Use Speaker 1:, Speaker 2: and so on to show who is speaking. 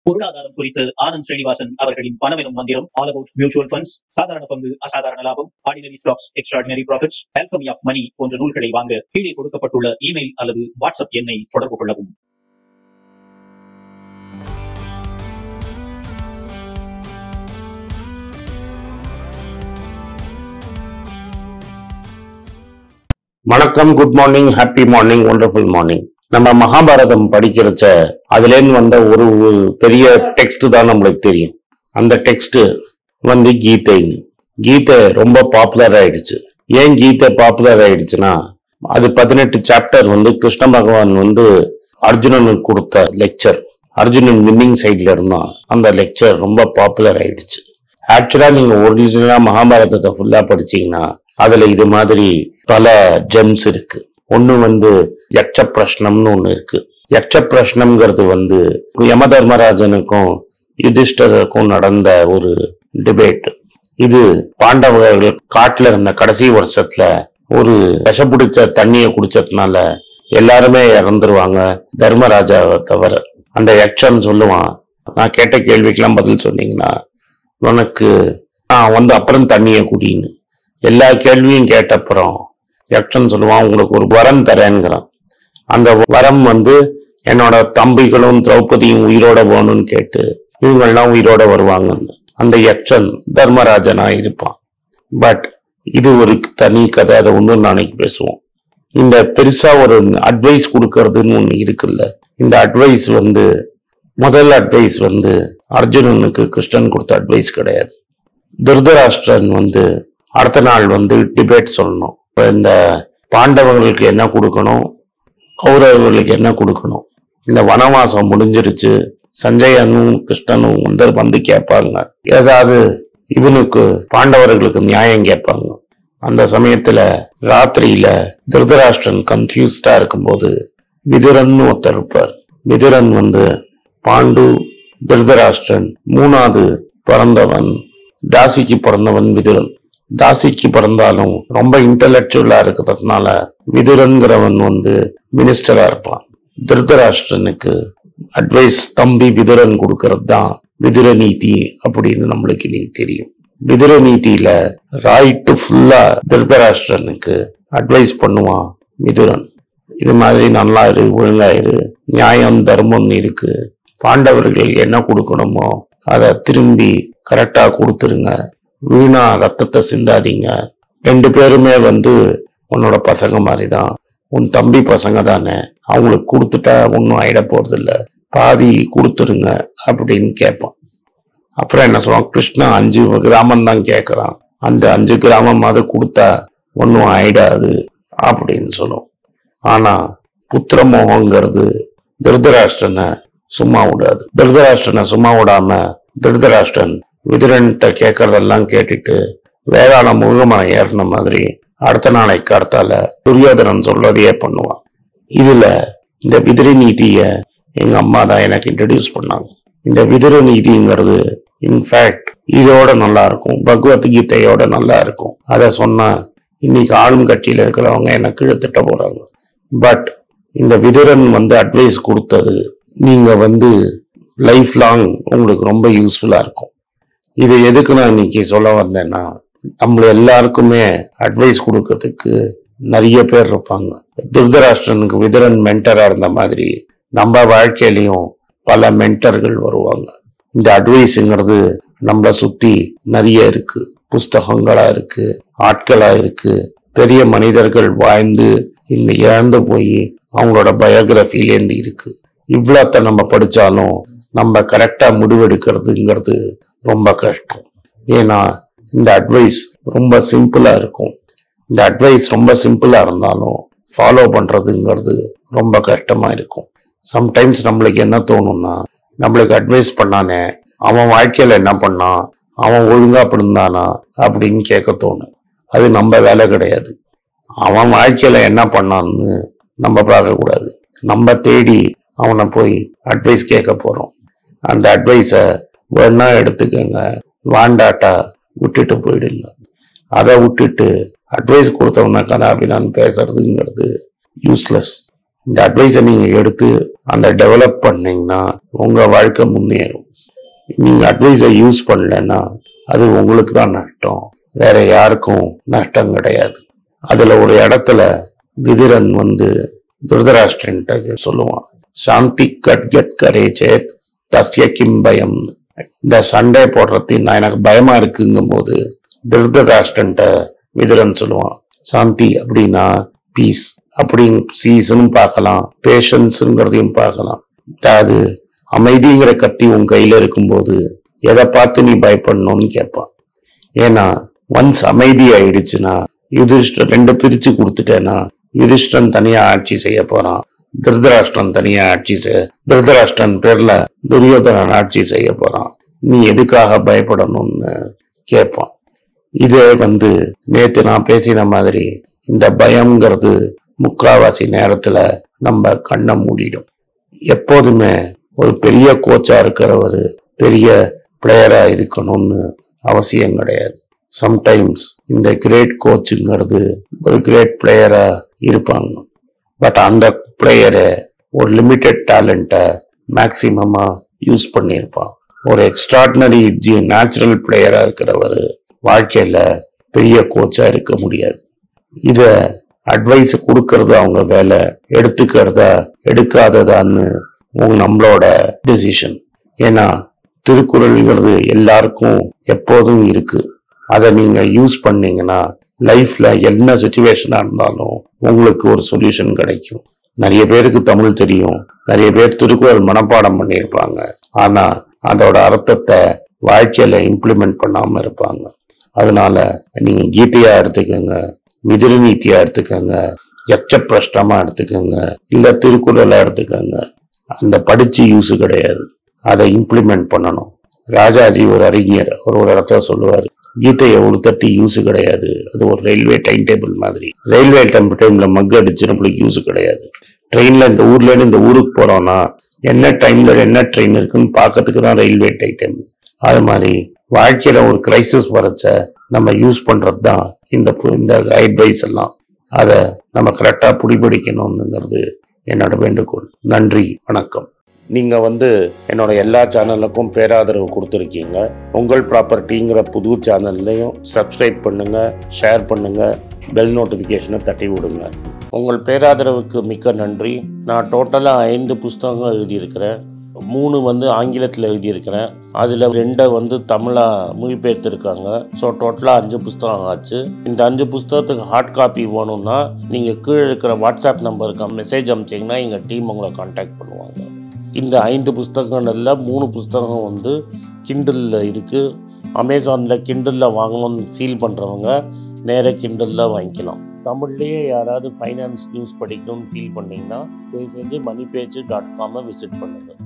Speaker 1: பொருளாதாரம் குறித்து ஆனந்த் ஸ்ரீனிவாசன் அவர்களின் பணமெனும் மந்திரம் ஆல் அபவுட் மியூச்சுவல் ஃபண்ட்ஸ் சாதாரண பங்கு அசாதாரண லாபம் ordinary stocks extraordinary profits alchemy of money போன்ற நூல்களை வாங்க கீழே கொடுக்கப்பட்டுள்ள இமெயில் அல்லது வாட்ஸ்அப் எண்ணை தொடர்பு கொள்ளவும்
Speaker 2: வணக்கம் good morning happy morning wonderful morning நம்ம மகாபாரதம் படிக்கிறச்ச அதுலேருந்து வந்த ஒரு பெரிய டெக்ஸ்ட் தான் நம்மளுக்கு தெரியும் அந்த டெக்ஸ்ட் வந்து கீதைன்னு கீதை ரொம்ப பாப்புலர் ஆயிடுச்சு ஏன் கீதை பாப்புலர் ஆயிடுச்சுன்னா அது பதினெட்டு சாப்டர் வந்து கிருஷ்ண பகவான் வந்து அர்ஜுனனுக்கு கொடுத்த லெக்சர் அர்ஜுனன் வின்னிங் சைட்ல இருந்தான் அந்த லெக்சர் ரொம்ப பாப்புலர் ஆயிடுச்சு ஆக்சுவலா நீங்க ஒரிஜினலா மகாபாரதத்தை ஃபுல்லா படிச்சீங்கன்னா அதுல இது மாதிரி பல ஜெம்ஸ் இருக்கு ஒண்ணு வந்து யக்ஷ பிரஷ்னம்னு ஒண்ணு இருக்கு யக்ஷ பிரஷ்னம்ங்கிறது வந்து யம தர்மராஜனுக்கும் யுதிஷ்டருக்கும் நடந்த ஒரு டிபேட் இது பாண்டவர்கள் காட்டுல இருந்த கடைசி வருஷத்துல ஒரு விஷ பிடிச்ச தண்ணியை குடிச்சதுனால எல்லாருமே இறந்துருவாங்க தர்மராஜாவை தவிர அந்த யக்ஷன் சொல்லுவான் நான் கேட்ட கேள்விக்கெல்லாம் பதில் சொன்னீங்கன்னா உனக்கு நான் வந்து அப்புறம் தண்ணியை குடின்னு எல்லா கேள்வியும் கேட்ட அப்புறம் யக்ஷன் சொல்லுவான் உங்களுக்கு ஒரு வரம் தரேங்கிறான் அந்த வரம் வந்து என்னோட தம்பிகளும் திரௌபதியும் உயிரோட போகணும்னு கேட்டு இவங்கெல்லாம் உயிரோட வருவாங்கன்னு அந்த யக்ஷன் தர்மராஜனா இருப்பான் பட் இது ஒரு தனி கதை அதை ஒன்றும் நாளைக்கு பேசுவோம் இந்த பெருசா ஒரு அட்வைஸ் கொடுக்கறதுன்னு ஒண்ணு இருக்குல்ல இந்த அட்வைஸ் வந்து முதல் அட்வைஸ் வந்து அர்ஜுனனுக்கு கிருஷ்ணன் கொடுத்த அட்வைஸ் கிடையாது துர்தராஷ்டிரன் வந்து அடுத்த நாள் வந்து டிபேட் சொல்லணும் இப்ப இந்த பாண்டவர்களுக்கு என்ன கொடுக்கணும் கௌரவர்களுக்கு என்ன கொடுக்கணும் இந்த வனவாசம் முடிஞ்சிருச்சு சஞ்சயனும் கிருஷ்ணனும் வந்து வந்து கேட்பாங்க ஏதாவது இவனுக்கு பாண்டவர்களுக்கு நியாயம் கேட்பாங்க அந்த சமயத்துல ராத்திரியில திருதராஷ்டிரன் கன்ஃபியூஸ்டா இருக்கும்போது விதுரன் ஒருத்தர் இருப்பார் விதுரன் வந்து பாண்டு திருதராஷ்டிரன் மூணாவது பிறந்தவன் தாசிக்கு பிறந்தவன் விதுரன் தாசிக்கு பிறந்தாலும் ரொம்ப இன்டலெக்சுவலா இருக்கிறதுனால விதுரன்கிறவன் வந்து மினிஸ்டரா இருப்பான் திருதராஷ்டிரனுக்கு அட்வைஸ் தம்பி விதுரன் கொடுக்கறது தான் விதுர நீதி அப்படின்னு நம்மளுக்கு நீ தெரியும் விதுர நீதியில ராய்ட்டு ஃபுல்லா திருதராஷ்டிரனுக்கு அட்வைஸ் பண்ணுவான் விதுரன் இது மாதிரி நல்லா இரு ஒழுங்கா இரு நியாயம் தர்மம் இருக்கு பாண்டவர்கள் என்ன கொடுக்கணுமோ அதை திரும்பி கரெக்டா கொடுத்துருங்க வீணா ரத்தத்தை சிந்தாதீங்க ரெண்டு பேருமே வந்து உன்னோட பசங்க மாதிரி தான் உன் தம்பி பசங்க தானே அவங்களுக்கு கொடுத்துட்டா ஒன்றும் ஆயிட போறது இல்ல பாதி கொடுத்துருங்க அப்படின்னு கேட்பான் அப்புறம் என்ன சொல்லுவான் கிருஷ்ணா அஞ்சு கிராமம் தான் கேட்கறான் அந்த அஞ்சு கிராமமாவது கொடுத்தா ஒன்றும் ஆயிடாது அப்படின்னு சொல்லுவோம் ஆனா புத்திர மோகங்கிறது திருதராஷ்டிரனை சும்மா விடாது திருதராஷ்டிரனை சும்மா விடாம திருதராஷ்டிரன் விதுரன்ட்ட கேட்கறதெல்லாம் கேட்டுட்டு வேதாள முகமா ஏறின மாதிரி அடுத்த நாளைக்கு அடுத்தால துரியோதனன் சொல்றதையே பண்ணுவான் இதுல இந்த விதிரி நீதிய எங்க அம்மா தான் எனக்கு இன்ட்ரடியூஸ் பண்ணாங்க இந்த விதிர நீதிங்கிறது இன்ஃபேக்ட் இதோட நல்லா இருக்கும் பகவத்கீதையோட நல்லா இருக்கும் அதை சொன்னா இன்னைக்கு ஆளும் கட்சியில இருக்கிறவங்க என்ன கீழே திட்ட போறாங்க பட் இந்த விதுரன் வந்து அட்வைஸ் கொடுத்தது நீங்க வந்து லைஃப் லாங் உங்களுக்கு ரொம்ப யூஸ்ஃபுல்லா இருக்கும் இது எதுக்கு நான் இன்னைக்கு சொல்ல வந்தேன்னா நம்ம எல்லாருக்குமே அட்வைஸ் கொடுக்கறதுக்கு நிறைய பேர் இருப்பாங்க துர்தராஷ்டிரனுக்கு விதுரன் மென்டரா இருந்த மாதிரி நம்ம வாழ்க்கையிலையும் பல மென்டர்கள் வருவாங்க இந்த அட்வைஸுங்கிறது நம்மளை சுத்தி நிறைய இருக்கு புஸ்தகங்களா இருக்கு ஆட்களா இருக்கு பெரிய மனிதர்கள் வாழ்ந்து இந்த இழந்து போய் அவங்களோட பயோகிராஃபிலேருந்து இருக்கு இவ்வளோத்த நம்ம படிச்சாலும் நம்ம கரெக்டா முடிவெடுக்கிறதுங்கிறது ரொம்ப கஷ்டம் ஏன்னா இந்த அட்வைஸ் ரொம்ப சிம்பிளா இருக்கும் இந்த அட்வைஸ் ரொம்ப சிம்பிளா இருந்தாலும் ஃபாலோ பண்றதுங்கிறது ரொம்ப கஷ்டமா இருக்கும் சம்டைம்ஸ் நம்மளுக்கு என்ன தோணும்னா நம்மளுக்கு அட்வைஸ் பண்ணானே அவன் வாழ்க்கையில என்ன பண்ணான் அவன் ஒழுங்கா இருந்தானா அப்படின்னு கேட்க தோணும் அது நம்ம வேலை கிடையாது அவன் வாழ்க்கையில என்ன பண்ணான்னு நம்ம பார்க்க கூடாது நம்ம தேடி அவனை போய் அட்வைஸ் கேட்க போறோம் அந்த அட்வைஸை வேணா எடுத்துக்கங்க வாண்டாட்டா விட்டுட்டு போயிடுங்க அதை விட்டுட்டு அட்வைஸ் கொடுத்தவன கதாபினான் பேசுறதுங்கிறது யூஸ்லெஸ் இந்த அட்வைஸை நீங்க எடுத்து அந்த டெவலப் பண்ணீங்கன்னா உங்க வாழ்க்கை முன்னேறும் நீங்க அட்வைஸை யூஸ் பண்ணலன்னா அது உங்களுக்கு தான் நஷ்டம் வேற யாருக்கும் நஷ்டம் கிடையாது அதுல ஒரு இடத்துல விதிரன் வந்து துரதராஷ்டிரன்ட்ட சொல்லுவான் சாந்தி கட்கத் கரே சேத் தஸ்ய கிம் பயம் இந்த சண்டை போடுறது நான் எனக்கு பயமா இருக்குங்கும் போது திருதராஷ்டிரன்ட்ட விதிரன் சொல்லுவான் சாந்தி அப்படின்னா பீஸ் அப்படி சீசனும் பார்க்கலாம் பேஷன்ஸுங்கிறதையும் பார்க்கலாம் அதாவது அமைதிங்கிற கத்தி உன் கையில இருக்கும்போது எதை பார்த்து நீ பயப்படணும்னு கேட்பான் ஏன்னா ஒன்ஸ் அமைதி ஆயிடுச்சுன்னா யுதிஷ்டர் ரெண்டு பிரிச்சு கொடுத்துட்டேன்னா யுதிஷ்டன் தனியா ஆட்சி செய்ய போறான் திருதராஷ்டிரன் தனியா ஆட்சி செய்ய திருதராஷ்டிரன் பேர்ல துரியோதனன் ஆட்சி செய்ய போறான் நீ எதுக்காக பயப்படணும்னு கேட்பான் இதே வந்து நேத்து நான் பேசின மாதிரி இந்த பயம்ங்கிறது முக்காவாசி நேரத்துல நம்ம கண்ணை மூடிடும் எப்போதுமே ஒரு பெரிய கோச்சா இருக்கிறவர் பெரிய பிளேயரா இருக்கணும்னு அவசியம் கிடையாது சம்டைம்ஸ் இந்த கிரேட் கோச்சுங்கிறது ஒரு கிரேட் பிளேயரா இருப்பாங்க பட் அந்த பிளேயரை ஒரு லிமிட்டெட் டேலண்ட்டை மேக்சிமமா யூஸ் பண்ணியிருப்பான் ஒரு எக்ஸ்ட்ராடினரி ஜி நேச்சுரல் பிளேயரா இருக்கிறவர் வாழ்க்கையில பெரிய கோச்சா இருக்க முடியாது இத அட்வைஸ் கொடுக்கறது அவங்க வேலை எடுத்துக்கிறதா எடுக்காததான்னு உங்க நம்மளோட டிசிஷன் ஏன்னா திருக்குறள்ங்கிறது எல்லாருக்கும் எப்போதும் இருக்கு அதை நீங்க யூஸ் பண்ணீங்கன்னா லைஃப்ல என்ன சுச்சுவேஷனா இருந்தாலும் உங்களுக்கு ஒரு சொல்யூஷன் கிடைக்கும் நிறைய பேருக்கு தமிழ் தெரியும் நிறைய பேர் திருக்குறள் மனப்பாடம் பண்ணியிருப்பாங்க ஆனா அதோட அர்த்தத்தை வாழ்க்கையில இம்ப்ளிமெண்ட் பண்ணாம இருப்பாங்க அதனால நீங்க கீதையா எடுத்துக்கோங்க மிதிரு நீதியா எடுத்துக்கோங்க யட்ச பிரஷ்டமா எடுத்துக்கோங்க இல்ல திருக்குறளா எடுத்துக்கோங்க அந்த படிச்சு யூஸ் கிடையாது அதை இம்ப்ளிமெண்ட் பண்ணணும் ராஜாஜி ஒரு அறிஞர் அவர் ஒரு இடத்துல சொல்லுவார் கீதையை ஒரு தட்டி யூஸ் கிடையாது அது ஒரு ரயில்வே டைம் டேபிள் மாதிரி ரயில்வே டைம் டைம்ல மக் அடிச்சு நம்மளுக்கு யூஸ் கிடையாது ட்ரெயின்ல இந்த ஊர்ல இருந்து இந்த ஊருக்கு போறோம்னா என்ன டைம்ல என்ன ட்ரெயின் இருக்குன்னு பார்க்கறதுக்கு தான் ரயில்வே டைம் டேபிள் அது மாதிரி வாழ்க்கையில ஒரு கிரைசிஸ் வரச்ச நம்ம யூஸ் பண்றது தான் இந்த பு- இந்த அட்வைஸ் எல்லாம் அதை நம்ம கரெக்டா பிடிபிடிக்கணும்ங்கிறது என்னோட வேண்டுகோள் நன்றி வணக்கம் நீங்க வந்து என்னோட எல்லா சேனலுக்கும் பேராதரவு கொடுத்துருக்கீங்க உங்கள் ப்ராப்பர்ட்டிங்கிற புது சேனல்லையும் சப்ஸ்கிரைப் பண்ணுங்க ஷேர் பண்ணுங்க பெல் நோட்டிஃபிகேஷனை தட்டி விடுங்க உங்கள் பேராதரவுக்கு மிக்க நன்றி நான் டோட்டலாக ஐந்து புஸ்தகங்கள் எழுதியிருக்கிறேன் மூணு வந்து ஆங்கிலத்தில் எழுதியிருக்கிறேன் அதில் ரெண்டை வந்து தமிழாக மொழிபெயர்த்திருக்காங்க ஸோ டோட்டலாக அஞ்சு புஸ்தகம் ஆச்சு இந்த அஞ்சு புஸ்தகத்துக்கு ஹார்ட் காப்பி வேணும்னா நீங்கள் கீழே இருக்கிற வாட்ஸ்அப் நம்பருக்கு மெசேஜ் அனுப்பிச்சிங்கன்னா எங்கள் டீம் உங்களை காண்டாக்ட் பண்ணுவாங்க இந்த ஐந்து புஸ்தகங்கள்ல மூணு புஸ்தகம் வந்து கிண்டலில் இருக்குது அமேசானில் கிண்டலில் வாங்கணும்னு ஃபீல் பண்ணுறவங்க நேராக கிண்டலில் வாங்கிக்கலாம் தமிழ்லேயே யாராவது ஃபைனான்ஸ் நியூஸ் படிக்கணும்னு ஃபீல் பண்ணீங்கன்னா தயவு செஞ்சு மணி பேஜ் டாட் காமை விசிட் பண்ணுங்கள்